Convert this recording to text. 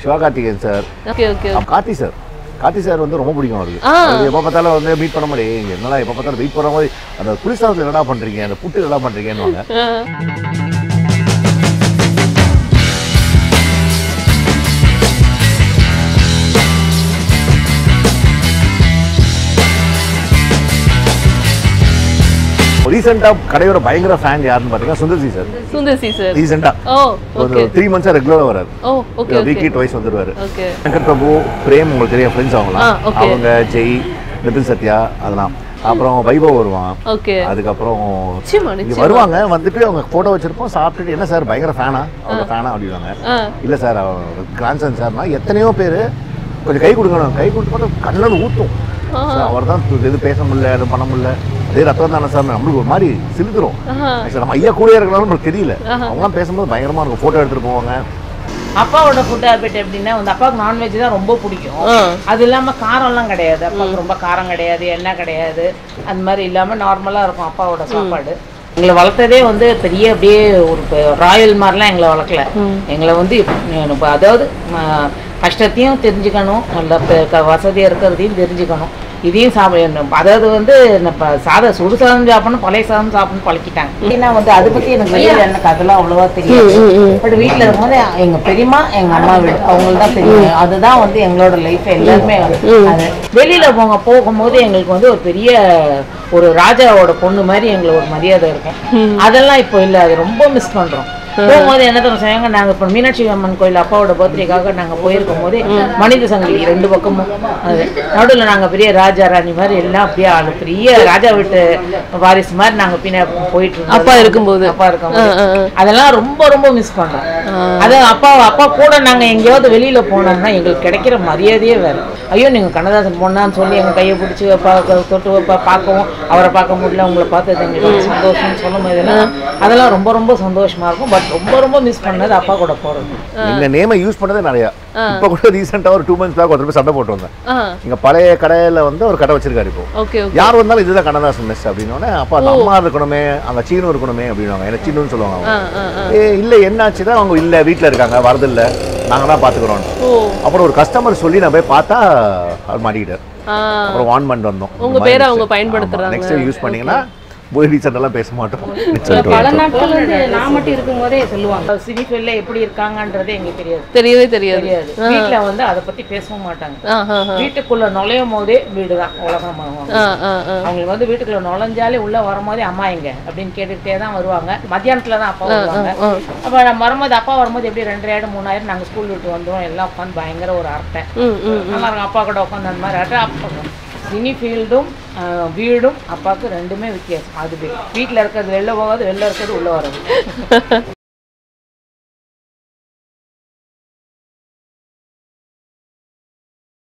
Sivakarthikeyan sir okay okay அப்புறம் Karthi sir Karthi sir வந்து ரொம்ப பிடிக்கும் அவருக்கு ஆ. அவர் எப்போ பார்த்தாலும் வந்து மீட் பண்ண முடியும் என்னடா எப்போ பார்த்தாலும் வெயிட் பண்ண மாதிரி அந்த குளிர்சாதத்தில் என்னடா பண்ணுறீங்க அந்த புட்டு என்னடா பண்ணுறீங்கன்னு ரீசெண்டாக கடையோட பயங்கர ஃபேன் யாருன்னு பார்த்தீங்கன்னா சுந்தர்சி சார் சுந்தர்சி சார் ரீசெண்டாக ஓ ஒரு ஓகே த்ரீ மந்த்ஸாக ரெகுலராக வராரு oh okay okay weekly twice வந்துடுவார் ஓகே வெங்கட் பிரபு பிரேம் உங்களுக்கு தெரியும் ஃப்ரெண்ட்ஸ் ஆ, அவங்களாம் okay. அவங்க ஜெய் நிதின் சத்யா அதெல்லாம் அப்புறம் வைபவ் வருவான் ஓகே அதுக்கப்புறம் நிச்சயமா இங்க நிச்சயமா வருவாங்க வந்துட்டு அவங்க போட்டோ வச்சிருப்போம் சாப்பிட்டுட்டு என்ன சார் பயங்கர ஃபேனா அவங்க ஃபேனா அப்படிவாங்க ஆ இல்ல சார் கிராண்ட்சன் சார்னா எத்தனையோ பேர் கொஞ்சம் கை கொடுக்கணும் கை கொடுத்து பார்த்தா கண்ணில் ஊற்றும் அவர் தான் இது பேச முடியல இது பண்ண முடியல அதே ரத்தம் தானே சார் நம்மளுக்கு ஒரு மாதிரி சிலுத்துரும் ஆஹா. Actually, நம்ம ஐயா கூட இருக்கலாம்னு நம்மளுக்கு தெரியல அவங்களாம் பேசும்போது பயங்கரமா இருக்கும் போட்டோ எடுத்துட்டு போவாங்க அப்பாவோட ஃபுட் ஹேபிட் எப்படின்னா வந்து அப்பாவுக்கு நான்வெஜ் தான் ரொம்ப பிடிக்கும் ஆ. அது இல்லாமல் காரம்லாம் கிடையாது அப்பாவுக்கு ரொம்ப காரம் கிடையாது எண்ணெய் கிடையாது அந்த மாதிரி இல்லாமல் நார்மலாக இருக்கும் அப்பாவோட சாப்பாடு எங்களை வளர்த்ததே வந்து பெரிய அப்படியே ஒரு ராயல் மாதிரிலாம் எங்களை வளர்க்கல எங்களை வந்து இப்ப அதாவது ம, கஷ்டத்தையும் தெரிஞ்சுக்கணும் நல்ல ப- க- வசதியாக இருக்கிறதையும் தெரிஞ்சுக்கணும் இதையும் சாப்பிடணும் அதாவது வந்து நம்ம சாதம் சுடு சாதம் சாப்பிடணும் பழைய சாதம் சாப்பிடணும் பழக்கிட்டாங்க ஏன்னா வந்து அதை பற்றி எனக்கு வெளியில் எனக்கு அதெல்லாம் அவ்வளோவா தெரியாது பட் வீட்டில் இருக்கும்போது எங்க பெரியம்மா எங்க அம்மா வீடு அவங்களுக்கு தான் தெரியும் அதுதான் வந்து எங்களோட லைஃப் எல்லாருமே அது வெளியில போங்க போகும்போது எங்களுக்கு வந்து ஒரு பெரிய ஒரு ராஜாவோட பொண்ணு மாதிரி எங்களுக்கு ஒரு மரியாதை இருக்கும் அதெல்லாம் இப்போ இல்லை அது ரொம்ப மிஸ் பண்றோம் போகும்போது என்ன தரும் செய்யாங்க நாங்க இப்போ மீனாட்சி அம்மன் கோயில் அப்பாவோட பர்த்டேக்காக நாங்க போயிருக்கும் போது மனித சங்கிலி ரெண்டு பக்கமும் அது நடுவில் நாங்க பெரிய ராஜா ராணி மாதிரி எல்லாம் அப்படியே ஆளு பெரிய ராஜா வீட்டு வாரிசு மாதிரி நாங்க பின்ன போயிட்டு இருந்தோம். அப்பா இருக்கும்போது. அப்பா இருக்கும்போது ஆ, ஆ, ஆ. அதெல்லாம் ரொம்ப ரொம்ப மிஸ் பண்றோம் அது அப்பா அப்பா கூட நாங்க எங்கேயாவது வெளியில போனோம்னா எங்களுக்கு கிடைக்கிற மரியாதையே வேற ஐயோ நீங்க கண்ணதாசன் பொண்ணான்னு சொல்லி எங்க கையை பிடிச்சி தொட்டு பா- பார்க்கவும் அவரை பார்க்க முடியல உங்களை பார்த்தது எங்களுக்கு சந்தோஷம்னு சொல்லும் போதெல்லாம் அதெல்லாம் ரொம்ப ரொம்ப சந்தோஷமா இருக்கும் பட் ரொம்ப ரொம்ப மிஸ் பண்ணது அப்பா கூட போறது எங்க நேமை யூஸ் பண்ணதே நிறையா இப்போ கூட ரீசெண்டாக ஒரு டூ மந்த்ஸ் பேக் ஒருத்தர் போய் சண்டை போட்டு வந்தேன் ஆ இங்க பழைய கடையில வந்து ஒரு கடை வச்சிருக்காரு இப்போ ஓகே ஓகே யார் வந்தாலும் இதுதான் கண்ணதாசன் மெஸ் அப்படின்னோடனே அப்பா அந்த அம்மா இருக்கணுமே அங்க சீனு இருக்கணுமே அப்படின்னுவாங்க எனக்கு சீனுன்னு சொல்லுவாங்க ஆ அவங்க. ஆ ஆ ஏ இல்ல என்னாச்சுன்னா அவங்க இல்ல வீட்ல இருக்காங்க வரதில்ல நாங்க தான் பாத்துக்கிறோம் ஓ அப்புறம் ஒரு கஸ்டமர் சொல்லி நான் போய் பார்த்தா அவர் மாட்டிக்கிட்டார் ஆ அப்புறம் வான் பண்ணிட்டு வந்தோம் உங்க பேரை அவங்க பயன்படுத்துறாங்க. நெக்ஸ்ட் டைம் யூஸ் பண்ணீங்கன்னா போய் ரீசெண்ட் எல்லாம் பேச மாட்டோம் பல நாட்கள் வந்து நான் மட்டும் இருக்கும்போதே சொல்லுவாங்க சினிஃபீல்ட்ல எப்படி இருக்காங்கன்றதே எங்களுக்கு தெரியாது தெரியவே தெரியாது தெரியாது வீட்டுல வந்து அதை பத்தி பேசவும் மாட்டாங்க ஆ ஆ ஆ. வீட்டுக்குள்ள நுழையும் போதே வீடுதான் உலகம் அவங்க ஆ ஆ ஆ அவங்களுக்கு வந்து வீட்டுக்குள்ள நுழைஞ்சாலே உள்ள வரும்போதே அம்மா எங்க அப்படின்னு கேட்டுக்கிட்டே தான் வருவாங்க மத்தியானத்துல தான் அப்பா வருவாங்க அப்ப நம்ம வரும்போது அப்பா வரும்போது எப்படி ரெண்டாயிரம் மூணாயிரம் நாங்க ஸ்கூல் விட்டு வந்துருவோம் எல்லாம் உட்காந்து பயங்கர ஒரு அரட்டை ம் ம் நல்லா இருக்கும் அப்பா கூட உட்காந்து அந்த மாதிரி அரட்டை அப்பா சினி ஃபீல்டும் வீடும் அப்பாவுக்கு ரெண்டுமே வித்தியாசம் அது வீட்டில் இருக்கிறது வெளில போகாது வெளில இருக்கிறது உள்ள வர்றது